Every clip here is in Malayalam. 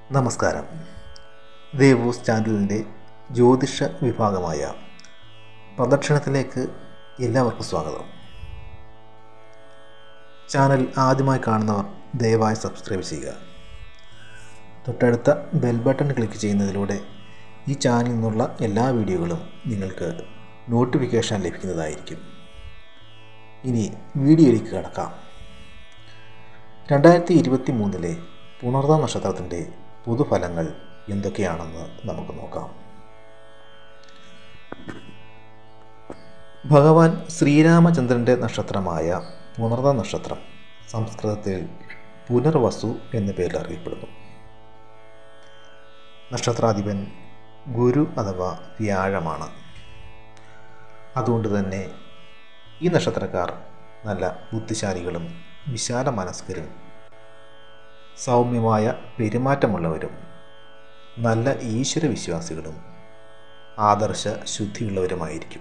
നമസ്കാരം ദേവൂസ് ചാനലിൻ്റെ ജ്യോതിഷ വിഭാഗമായ പ്രദക്ഷിണത്തിലേക്ക് എല്ലാവർക്കും സ്വാഗതം ചാനൽ ആദ്യമായി കാണുന്നവർ ദയവായി സബ്സ്ക്രൈബ് ചെയ്യുക തൊട്ടടുത്ത ബെൽ ബട്ടൺ ക്ലിക്ക് ചെയ്യുന്നതിലൂടെ ഈ ചാനലിൽ നിന്നുള്ള എല്ലാ വീഡിയോകളും നിങ്ങൾക്ക് നോട്ടിഫിക്കേഷൻ ലഭിക്കുന്നതായിരിക്കും ഇനി വീഡിയോയിലേക്ക് കടക്കാം രണ്ടായിരത്തി ഇരുപത്തി മൂന്നിലെ പുണർത നക്ഷത്രത്തിൻ്റെ പൊതുഫലങ്ങൾ എന്തൊക്കെയാണെന്ന് നമുക്ക് നോക്കാം ഭഗവാൻ ശ്രീരാമചന്ദ്രൻ്റെ നക്ഷത്രമായ പുണർത നക്ഷത്രം സംസ്കൃതത്തിൽ പുനർവസു എന്ന പേരിൽ അറിയപ്പെടുന്നു നക്ഷത്രാധിപൻ ഗുരു അഥവാ വ്യാഴമാണ് അതുകൊണ്ട് തന്നെ ഈ നക്ഷത്രക്കാർ നല്ല ബുദ്ധിശാലികളും വിശാല മനസ്കരും സൗമ്യമായ പെരുമാറ്റമുള്ളവരും നല്ല ഈശ്വര വിശ്വാസികളും ആദർശ ശുദ്ധിയുള്ളവരുമായിരിക്കും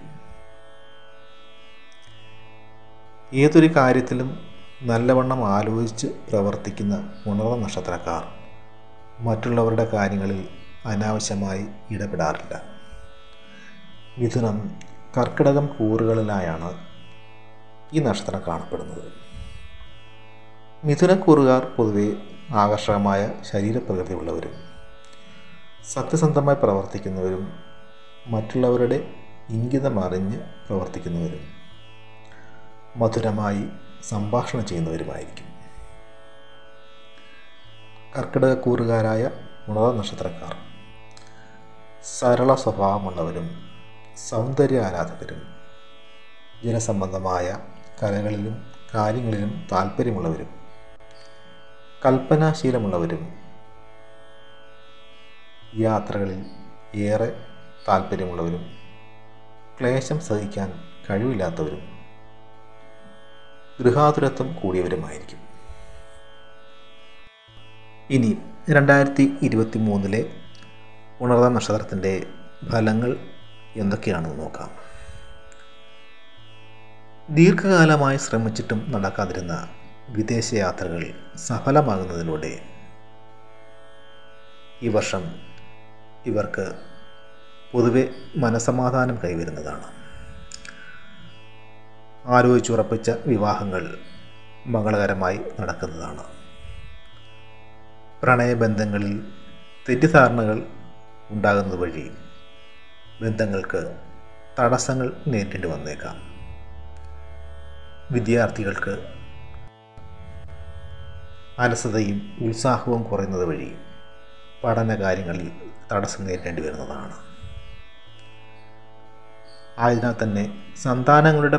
ഏതൊരു കാര്യത്തിലും നല്ലവണ്ണം ആലോചിച്ച് പ്രവർത്തിക്കുന്ന ഉണർന്ന നക്ഷത്രക്കാർ മറ്റുള്ളവരുടെ കാര്യങ്ങളിൽ അനാവശ്യമായി ഇടപെടാറില്ല മിഥുനം കർക്കിടകം കൂറുകളിലായാണ് ഈ നക്ഷത്രം കാണപ്പെടുന്നത് മിഥുനക്കൂറുകാർ പൊതുവെ ആകർഷകമായ ശരീരപ്രകൃതി ഉള്ളവരും സത്യസന്ധമായി പ്രവർത്തിക്കുന്നവരും മറ്റുള്ളവരുടെ ഇംഗിതം അറിഞ്ഞ് പ്രവർത്തിക്കുന്നവരും മധുരമായി സംഭാഷണം ചെയ്യുന്നവരുമായിരിക്കും കർക്കിടകക്കൂറുകാരായ ഉണത നക്ഷത്രക്കാർ സരള സ്വഭാവമുള്ളവരും സൗന്ദര്യ ആരാധകരും ജനസംബന്ധമായ കലകളിലും കാര്യങ്ങളിലും താല്പര്യമുള്ളവരും കൽപ്പനാശീലമുള്ളവരും യാത്രകളിൽ ഏറെ താല്പര്യമുള്ളവരും ക്ലേശം സഹിക്കാൻ കഴിവില്ലാത്തവരും ഗൃഹാതുരത്വം കൂടിയവരുമായിരിക്കും ഇനി രണ്ടായിരത്തി ഇരുപത്തി മൂന്നിലെ ഉണർന്ന നക്ഷത്രത്തിൻ്റെ ഫലങ്ങൾ എന്തൊക്കെയാണെന്ന് നോക്കാം ദീർഘകാലമായി ശ്രമിച്ചിട്ടും നടക്കാതിരുന്ന വിദേശയാത്രകൾ സഫലമാകുന്നതിലൂടെ ഈ വർഷം ഇവർക്ക് പൊതുവെ മനസമാധാനം കൈവരുന്നതാണ് ആലോചിച്ചുറപ്പിച്ച വിവാഹങ്ങൾ മംഗളകരമായി നടക്കുന്നതാണ് പ്രണയബന്ധങ്ങളിൽ തെറ്റിദ്ധാരണകൾ ഉണ്ടാകുന്നത് വഴി ബന്ധങ്ങൾക്ക് തടസ്സങ്ങൾ നേരിടേണ്ടി വന്നേക്കാം വിദ്യാർത്ഥികൾക്ക് അലസതയും ഉത്സാഹവും കുറയുന്നത് വഴി പഠന കാര്യങ്ങളിൽ തടസ്സം നേരിടേണ്ടി വരുന്നതാണ് ആയതിനാൽ തന്നെ സന്താനങ്ങളുടെ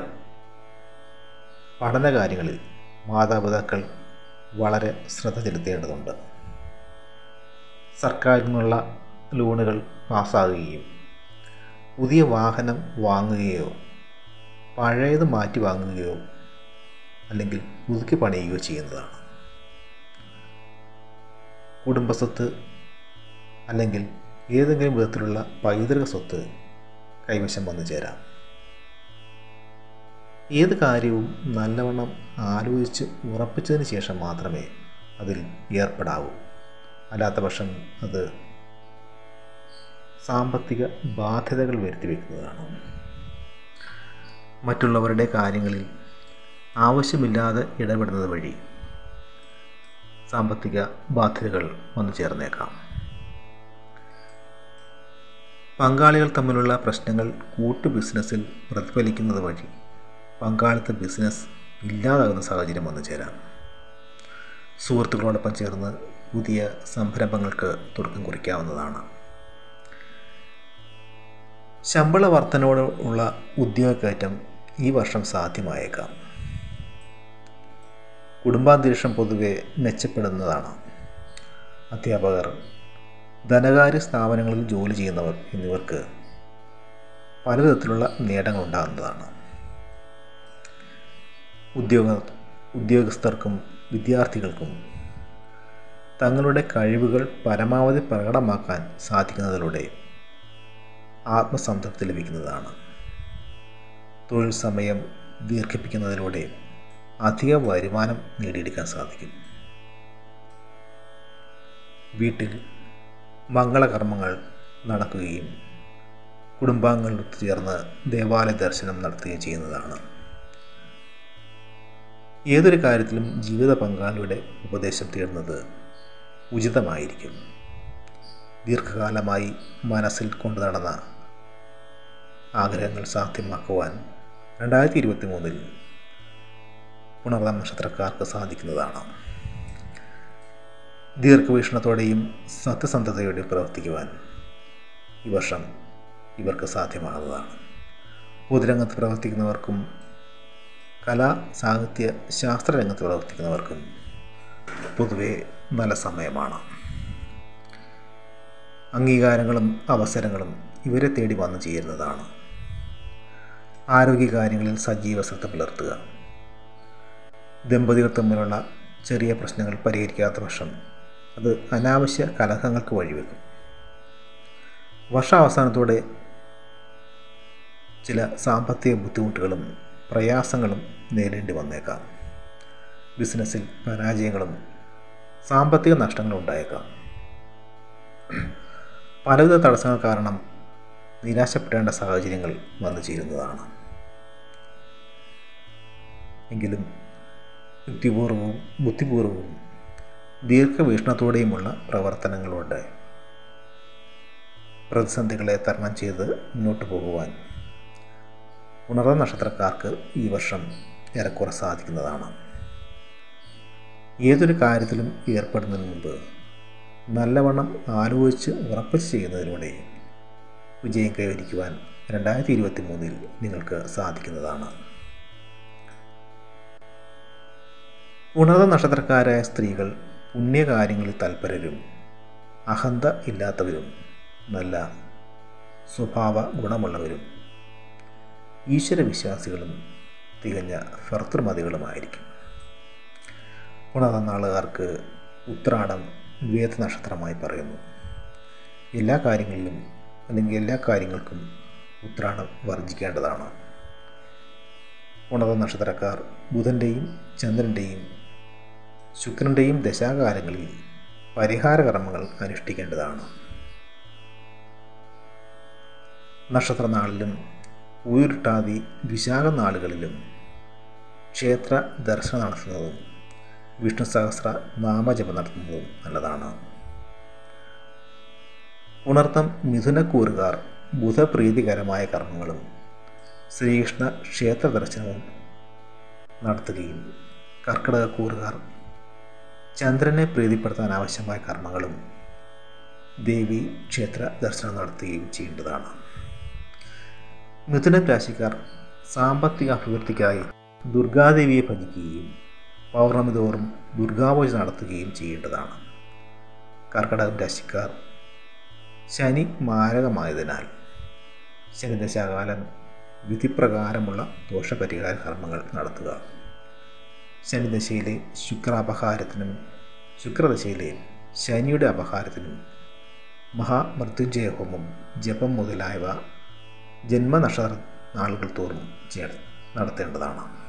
പഠന കാര്യങ്ങളിൽ മാതാപിതാക്കൾ വളരെ ശ്രദ്ധ ചെലുത്തേണ്ടതുണ്ട് സർക്കാരിൽ നിന്നുള്ള ലോണുകൾ പാസ്സാകുകയും പുതിയ വാഹനം വാങ്ങുകയോ പഴയത് മാറ്റി വാങ്ങുകയോ അല്ലെങ്കിൽ പുതുക്കി പണിയുകയോ ചെയ്യുന്നതാണ് കുടുംബസ്വത്ത് അല്ലെങ്കിൽ ഏതെങ്കിലും വിധത്തിലുള്ള പൈതൃക സ്വത്ത് കൈവശം വന്നു ചേരാം ഏത് കാര്യവും നല്ലവണ്ണം ആലോചിച്ച് ഉറപ്പിച്ചതിന് ശേഷം മാത്രമേ അതിൽ ഏർപ്പെടാവൂ അല്ലാത്ത പക്ഷം അത് സാമ്പത്തിക ബാധ്യതകൾ വരുത്തി വയ്ക്കുന്നതാണ് മറ്റുള്ളവരുടെ കാര്യങ്ങളിൽ ആവശ്യമില്ലാതെ ഇടപെടുന്നത് വഴി സാമ്പത്തിക ബാധ്യതകൾ വന്നു ചേർന്നേക്കാം പങ്കാളികൾ തമ്മിലുള്ള പ്രശ്നങ്ങൾ കൂട്ടു ബിസിനസ്സിൽ പ്രതിഫലിക്കുന്നത് വഴി പങ്കാളിത്ത ബിസിനസ് ഇല്ലാതാകുന്ന സാഹചര്യം വന്നു ചേരാം സുഹൃത്തുക്കളോടൊപ്പം ചേർന്ന് പുതിയ സംരംഭങ്ങൾക്ക് തുടക്കം കുറിക്കാവുന്നതാണ് ശമ്പള വർധനയോട് ഉള്ള ഉദ്യോഗക്കയറ്റം ഈ വർഷം സാധ്യമായേക്കാം കുടുംബാന്തരീക്ഷം പൊതുവെ മെച്ചപ്പെടുന്നതാണ് അധ്യാപകർ ധനകാര്യ സ്ഥാപനങ്ങളിൽ ജോലി ചെയ്യുന്നവർ എന്നിവർക്ക് പലവിധത്തിലുള്ള നേട്ടങ്ങൾ ഉണ്ടാകുന്നതാണ് ഉദ്യോഗ ഉദ്യോഗസ്ഥർക്കും വിദ്യാർത്ഥികൾക്കും തങ്ങളുടെ കഴിവുകൾ പരമാവധി പ്രകടമാക്കാൻ സാധിക്കുന്നതിലൂടെ ആത്മസംതൃപ്തി ലഭിക്കുന്നതാണ് തൊഴിൽ സമയം ദീർഘിപ്പിക്കുന്നതിലൂടെ അധിക വരുമാനം നേടിയെടുക്കാൻ സാധിക്കും വീട്ടിൽ മംഗളകർമ്മങ്ങൾ നടക്കുകയും കുടുംബാംഗങ്ങൾ ഒത്തുചേർന്ന് ദേവാലയ ദർശനം നടത്തുകയും ചെയ്യുന്നതാണ് ഏതൊരു കാര്യത്തിലും ജീവിത പങ്കാളിയുടെ ഉപദേശം തേടുന്നത് ഉചിതമായിരിക്കും ദീർഘകാലമായി മനസ്സിൽ കൊണ്ടു നടന്ന ആഗ്രഹങ്ങൾ സാധ്യമാക്കുവാൻ രണ്ടായിരത്തി ഇരുപത്തി മൂന്നിൽ പുണർന്ന നക്ഷത്രക്കാർക്ക് സാധിക്കുന്നതാണ് ദീർഘവീക്ഷണത്തോടെയും സത്യസന്ധതയോടെയും പ്രവർത്തിക്കുവാൻ ഈ വർഷം ഇവർക്ക് സാധ്യമാകുന്നതാണ് പൊതുരംഗത്ത് പ്രവർത്തിക്കുന്നവർക്കും കലാ സാഹിത്യ ശാസ്ത്ര രംഗത്ത് പ്രവർത്തിക്കുന്നവർക്കും പൊതുവെ നല്ല സമയമാണ് അംഗീകാരങ്ങളും അവസരങ്ങളും ഇവരെ തേടി വന്നു ചേരുന്നതാണ് ആരോഗ്യകാര്യങ്ങളിൽ സജീവ ശ്രദ്ധ പുലർത്തുക ദമ്പതികൾ തമ്മിലുള്ള ചെറിയ പ്രശ്നങ്ങൾ പരിഹരിക്കാത്ത പക്ഷം അത് അനാവശ്യ കലഹങ്ങൾക്ക് വഴിവെക്കും വർഷാവസാനത്തോടെ ചില സാമ്പത്തിക ബുദ്ധിമുട്ടുകളും പ്രയാസങ്ങളും നേരിടേണ്ടി വന്നേക്കാം ബിസിനസ്സിൽ പരാജയങ്ങളും സാമ്പത്തിക നഷ്ടങ്ങളും ഉണ്ടായേക്കാം പലവിധ തടസ്സങ്ങൾ കാരണം നിരാശപ്പെടേണ്ട സാഹചര്യങ്ങൾ വന്നു ചേരുന്നതാണ് എങ്കിലും യുക്തിപൂർവവും ബുദ്ധിപൂർവവും ദീർഘവീക്ഷണത്തോടെയുമുള്ള പ്രവർത്തനങ്ങളോടെ പ്രതിസന്ധികളെ തരണം ചെയ്ത് മുന്നോട്ട് പോകുവാൻ ഉണർന്ന നക്ഷത്രക്കാർക്ക് ഈ വർഷം ഏറെക്കുറെ സാധിക്കുന്നതാണ് ഏതൊരു കാര്യത്തിലും ഏർപ്പെടുന്നതിന് മുമ്പ് നല്ലവണ്ണം ആലോചിച്ച് ഉറപ്പിച്ച് ചെയ്യുന്നതിലൂടെ വിജയം കൈവരിക്കുവാൻ രണ്ടായിരത്തി ഇരുപത്തി മൂന്നിൽ നിങ്ങൾക്ക് സാധിക്കുന്നതാണ് ഉണർന്ന നക്ഷത്രക്കാരായ സ്ത്രീകൾ പുണ്യകാര്യങ്ങളിൽ തൽപരരും അഹന്ത ഇല്ലാത്തവരും നല്ല സ്വഭാവ ഗുണമുള്ളവരും ഈശ്വരവിശ്വാസികളും തികഞ്ഞ ഭർത്തൃമതികളുമായിരിക്കും ഉണർന്ന നാളുകാർക്ക് ഉത്രാടം വേദനക്ഷത്രമായി പറയുന്നു എല്ലാ കാര്യങ്ങളിലും അല്ലെങ്കിൽ എല്ലാ കാര്യങ്ങൾക്കും ഉത്രാടം വർജിക്കേണ്ടതാണ് ഉണർന്ന നക്ഷത്രക്കാർ ബുധൻ്റെയും ചന്ദ്രൻ്റെയും ശുക്രൻ്റെയും ദശാകാലങ്ങളിൽ പരിഹാര കർമ്മങ്ങൾ അനുഷ്ഠിക്കേണ്ടതാണ് നക്ഷത്രനാളിലും ഉയർട്ടാതി വിശാഖ നാളുകളിലും ക്ഷേത്ര ദർശനം നടത്തുന്നതും വിഷ്ണു സഹസ്ര നാമജപം നടത്തുന്നതും നല്ലതാണ് ഉണർത്തം മിഥുനക്കൂറുകാർ ബുധപ്രീതികരമായ കർമ്മങ്ങളും ശ്രീകൃഷ്ണ ക്ഷേത്ര ദർശനവും നടത്തുകയും കർക്കിടകക്കൂറുകാർ ചന്ദ്രനെ പ്രീതിപ്പെടുത്താൻ ആവശ്യമായ കർമ്മങ്ങളും ദേവി ക്ഷേത്ര ദർശനം നടത്തുകയും ചെയ്യേണ്ടതാണ് മിഥുനം രാശിക്കാർ സാമ്പത്തിക അഭിവൃദ്ധിക്കായി ദുർഗാദേവിയെ ഭജിക്കുകയും പൗർണമി തോറും ദുർഗാപൂജ നടത്തുകയും ചെയ്യേണ്ടതാണ് കർക്കിടകം രാശിക്കാർ ശനി മാരകമായതിനാൽ ശനിദശാകാലം വിധിപ്രകാരമുള്ള ദോഷപരിഹാര കർമ്മങ്ങൾ നടത്തുക ശനിദശയിലെ ശുക്രാപഹാരത്തിനും ശുക്രദശയിലെ ശനിയുടെ അപഹാരത്തിനും മഹാമൃത്യുഞ്ജയ ഹോമം ജപം മുതലായവ ജന്മനക്ഷത്ര നാളുകൾ തോറും ചേർ നടത്തേണ്ടതാണ്